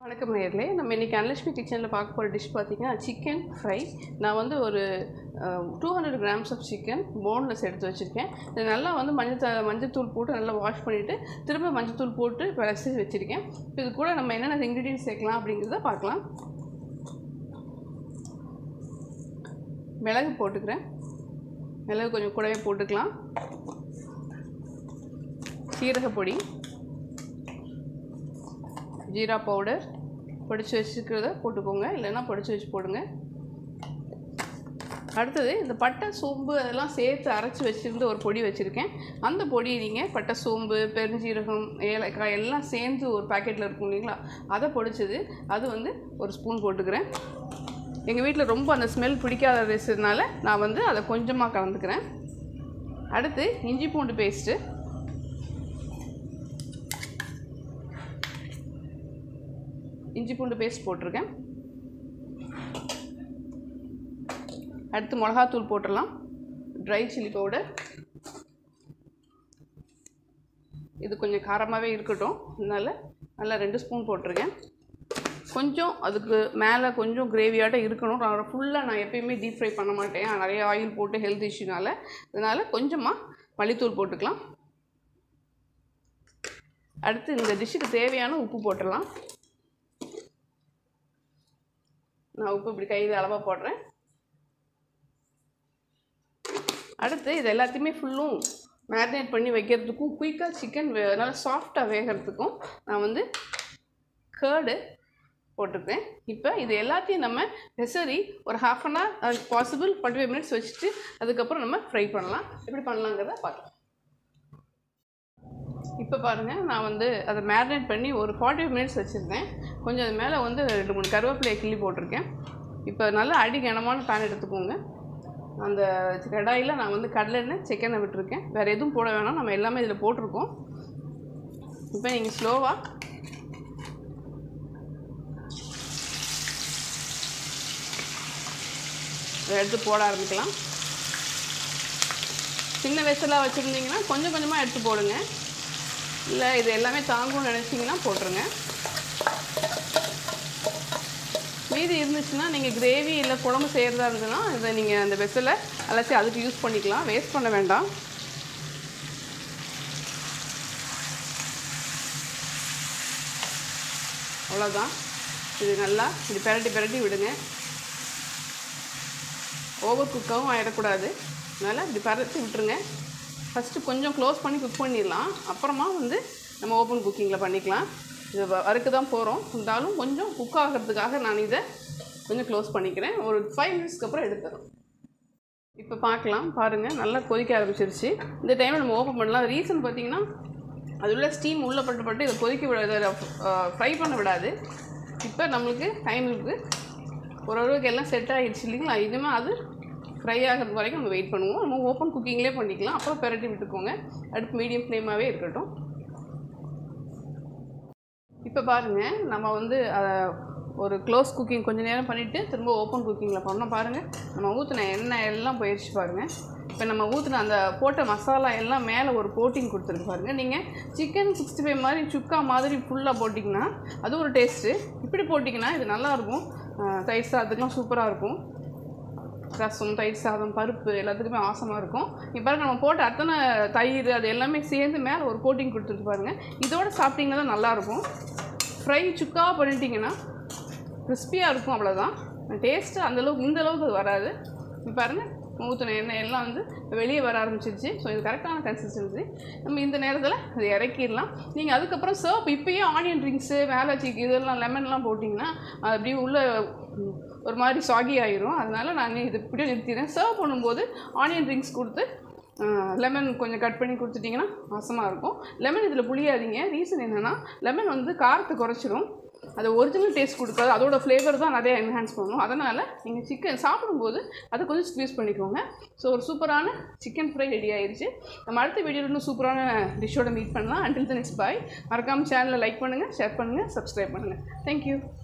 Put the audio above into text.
வணக்கம் நேர்களே நம்ம இன்றைக்கி அனலட்சுமி கிச்சனில் பார்க்க போகிற டிஷ் பார்த்தீங்கன்னா சிக்கன் ஃப்ரை நான் வந்து ஒரு two hundred grams of chicken boneless எடுத்து வச்சுருக்கேன் இது நல்லா வந்து மஞ்சள் த- மஞ்சள்தூள் போட்டு நல்லா வாஷ் பண்ணிவிட்டு திரும்ப மஞ்சள்தூள் போட்டு பிறசி வச்சுருக்கேன் இப்போ இது கூட நம்ம என்னென்ன இன்க்ரீடியன்ஸ் சேர்க்கலாம் அப்படிங்கிறத பார்க்கலாம் மிளகு போட்டுக்கிறேன் மிளகு கொஞ்சம் கூடவே போட்டுக்கலாம் சீரகப்பொடி ஜீரா பவுடர் பொடிச்சு வச்சுக்கிறத போட்டுக்கோங்க இல்லைன்னா பொடிச்சு வச்சு போடுங்க அடுத்தது இந்த பட்டை சோம்பு அதெல்லாம் சேர்த்து அரைச்சி வச்சுருந்து ஒரு பொடி வச்சுருக்கேன் அந்த பொடி நீங்கள் பட்டை சோம்பு பெருஞ்சீரகம் ஏலக்காய் எல்லாம் சேர்ந்து ஒரு பாக்கெட்டில் இருக்கும் இல்லைங்களா அதை பொடிச்சது அது வந்து ஒரு ஸ்பூன் போட்டுக்கிறேன் எங்கள் வீட்டில் ரொம்ப அந்த ஸ்மெல் பிடிக்காத இருக்கிறதுனால நான் வந்து அதை கொஞ்சமாக கலந்துக்கிறேன் அடுத்து இஞ்சி பூண்டு பேஸ்ட்டு இஞ்சி பூண்டு பேஸ்ட் போட்டிருக்கேன் அடுத்து மிளகாத்தூள் போட்டுடலாம் ட்ரை சில்லி பவுடர் இது கொஞ்சம் காரமாகவே இருக்கட்டும் அதனால் நல்லா ரெண்டு ஸ்பூன் போட்டிருக்கேன் கொஞ்சம் அதுக்கு மேலே கொஞ்சம் கிரேவியாட்டம் இருக்கணும் ஃபுல்லாக நான் எப்பயுமே டீப் ஃப்ரை பண்ண மாட்டேன் நிறைய ஆயில் போட்டு ஹெல்த் இஷ்யூனால அதனால் கொஞ்சமாக மல்லித்தூள் போட்டுக்கலாம் அடுத்து இந்த டிஷ்ஷுக்கு தேவையான உப்பு போட்டுடலாம் நான் உப்பு இப்படி கையில் அளவாக போடுறேன் அடுத்து இது எல்லாத்தையுமே ஃபுல்லும் மேரினேட் பண்ணி வைக்கிறதுக்கும் குயிக்காக சிக்கன் வே நல்லா சாஃப்டாக வேகிறதுக்கும் நான் வந்து கேர்டு போட்டிருக்கேன் இப்போ இது எல்லாத்தையும் நம்ம நெசரி ஒரு half an hour possible forty five minutes வச்சுட்டு அதுக்கப்புறம் நம்ம ஃப்ரை பண்ணலாம் எப்படி பண்ணலாங்கிறத பார்க்கலாம் இப்போ பாருங்கள் நான் வந்து அதை மேரினேட் பண்ணி ஒரு ஃபார்ட்டி ஃபைவ் மினிட்ஸ் வச்சுருந்தேன் கொஞ்சம் அது மேலே வந்து ரெண்டு மூணு கருவேப்பிலையை கிள்ளி போட்டிருக்கேன் இப்போ நல்லா அடி கனமான பேன் எடுத்துக்கோங்க அந்த கடாயில் நான் வந்து கடலெண்ணெய் சிக்கனை விட்டுருக்கேன் வேறு எதுவும் போட வேணாம் நம்ம எல்லாமே இதில் போட்டிருக்கோம் இப்போ நீங்கள் ஸ்லோவாக எடுத்து போட ஆரம்பிக்கலாம் சின்ன வெசலாக வச்சுருந்தீங்கன்னா கொஞ்சம் கொஞ்சமாக எடுத்து போடுங்க இல்லை இது எல்லாமே தாங்கும்னு நினச்சிங்கன்னா போட்டுருங்க மீதி இருந்துச்சுன்னா நீங்கள் கிரேவி இல்லை குழம்பு செய்கிறதா இருந்ததுன்னா இதை நீங்கள் அந்த வெசலை அலசி அதுக்கு யூஸ் பண்ணிக்கலாம் வேஸ்ட் பண்ண வேண்டாம் அவ்வளோதான் இது நல்லா இது பெரட்டி பெரட்டி விடுங்க ஓவர் குக்காகவும் ஆகிடக்கூடாது அதனால் இப்படி பரத்தி விட்டுருங்க ஃபஸ்ட்டு கொஞ்சம் க்ளோஸ் பண்ணி குக் பண்ணிடலாம் அப்புறமா வந்து நம்ம ஓப்பன் குக்கிங்கில் பண்ணிக்கலாம் இது வ- வறுக்க தான் போகிறோம் இருந்தாலும் கொஞ்சம் குக் ஆகிறதுக்காக நான் இதை கொஞ்சம் க்ளோஸ் பண்ணிக்கிறேன் ஒரு ஃபைவ் மினிட்ஸ்க்கு அப்புறம் எடுத்துறோம் இப்போ பார்க்கலாம் பாருங்கள் நல்லா கொதிக்க ஆரம்பிச்சிருச்சு இந்த டைமில் நம்ம ஓப்பன் பண்ணலாம் ரீசன் பார்த்தீங்கன்னா அது உள்ள ஸ்டீம் உள்ளே பட்டு பட்டு இதை கொதிக்க விடாது ஃப்ரை பண்ண விடாது இப்போ நம்மளுக்கு டைம் இருக்குது ஓரளவுக்கு எல்லாம் செட் ஆகிடுச்சு இல்லைங்களா இனிமேல் அது ஃப்ரை ஆகிறது வரைக்கும் நம்ம வெயிட் பண்ணுவோம் நம்ம ஓப்பன் குக்கிங்லேயே பண்ணிக்கலாம் அப்புறம் பெரட்டி விட்டுக்கோங்க அடுப்பு மீடியம் ஃப்ளேமாகவே இருக்கட்டும் இப்போ பாருங்கள் நம்ம வந்து அதை ஒரு க்ளோஸ் குக்கிங் கொஞ்ச நேரம் பண்ணிவிட்டு திரும்ப ஓப்பன் குக்கிங்கில் பண்ணோம் பாருங்கள் நம்ம ஊற்றின எண்ணெய் எல்லாம் போயிடுச்சு பாருங்கள் இப்போ நம்ம ஊற்றின அந்த போட்ட மசாலா எல்லாம் மேலே ஒரு கோட்டிங் கொடுத்துருக்கு பாருங்கள் நீங்கள் சிக்கன் சிக்ஸ்டி ஃபைவ் மாதிரி சுக்கா மாதிரி ஃபுல்லாக போட்டிங்கன்னா அது ஒரு டேஸ்ட்டு இப்படி போட்டிங்கன்னா இது நல்லாயிருக்கும் தயிர் சாதத்துக்குலாம் சூப்பராக இருக்கும் ரசம் தயிர் சாதம் பருப்பு எல்லாத்துக்குமே ஆசமாக இருக்கும் இப்போ பாருங்க நம்ம போட்ட அத்தனை தயிர் அது எல்லாமே சேர்ந்து மேலே ஒரு கோட்டிங் கொடுத்துட்டு பாருங்கள் இதோட சாப்பிட்டிங்கன்னா தான் நல்லாயிருக்கும் ஃப்ரை சுக்கா பண்ணிட்டீங்கன்னா கிறிஸ்பியாக இருக்கும் அவ்வளோதான் டேஸ்ட்டு அந்தளவுக்கு இந்த அளவுக்கு அது வராது இப்போ பாருங்கள் ஊற்றின எண்ணெய் எல்லாம் வந்து வெளியே வர ஆரம்பிச்சிருச்சு ஸோ இது கரெக்டான கன்சிஸ்டன்சி நம்ம இந்த நேரத்தில் அதை இறக்கிடலாம் நீங்கள் அதுக்கப்புறம் சர்வ் இப்போயே ஆனியன் ட்ரிங்க்ஸு மேலே சிக் இதெல்லாம் லெமன்லாம் போட்டிங்கன்னா அது அப்படியே உள்ள ம், ஒரு மாதிரி சாகி ஆயிரும் அதனால நாங்கள் இது இப்படியே நிறுத்திடுறேன் சர்வ் பண்ணும்போது ஆனியன் ட்ரிங்க்ஸ் கொடுத்து லெமன் கொஞ்சம் கட் பண்ணி கொடுத்துட்டிங்கன்னா வாசமாக இருக்கும் லெமன் இதில் புளியாதீங்க ரீசன் என்னென்னா லெமன் வந்து காரத்தை குறைச்சிரும் அது ஒரிஜினல் டேஸ்ட் கொடுக்காது அதோட ஃப்ளேவர் தான் நிறைய என்ஹான்ஸ் பண்ணும் அதனால் நீங்கள் சிக்கன் சாப்பிடும்போது அதை கொஞ்சம் ஸ்க்வீஸ் பண்ணிக்கோங்க ஸோ ஒரு சூப்பரான சிக்கன் ஃப்ரை ரெடி ஆயிருச்சு நம்ம அடுத்த வீடியோவில் இன்னும் சூப்பரான டிஷ்ஷோட மீட் பண்ணலாம் அண்டில் த நெக்ஸ்ட் பாய் மறக்காமல் சேனலை லைக் பண்ணுங்கள் ஷேர் பண்ணுங்கள் சப்ஸ்கிரைப் பண்ணுங்கள் தேங்க்யூ